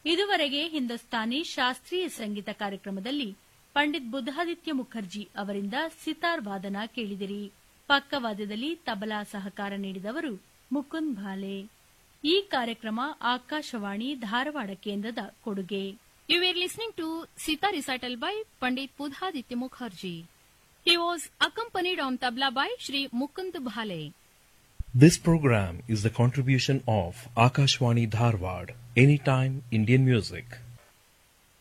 ಇದುವರೆಗೆ ಹಿಂದೂಸ್ತಾನಿ ಶಾಸ್ತ್ರೀಯ ಸಂಗೀತ ಕಾರ್ಯಕ್ರಮದಲ್ಲಿ ಪಂಡಿತ್ ಬುದ್ಧಾದಿತ್ಯ ಮುಖರ್ಜಿ ಅವರಿಂದ ಸಿತಾರ್ ವಾದನ ಕೇಳಿದಿರಿ ಪಕ್ಕವಾದ್ಯದಲ್ಲಿ ತಬಲಾ ಸಹಕಾರ ನೀಡಿದವರು ಮುಕುಂದ್ ಭಾಲೆ ಈ ಕಾರ್ಯಕ್ರಮ ಆಕಾಶವಾಣಿ ಧಾರವಾಡ ಕೇಂದ್ರದ ಕೊಡುಗೆ You were listening to Sita recital by Pandit Budhaditya Mukherjee. He was accompanied on tabla by Shri Mukund Bhale. This program is the contribution of Akashwani Dharwad, Anytime Indian Music.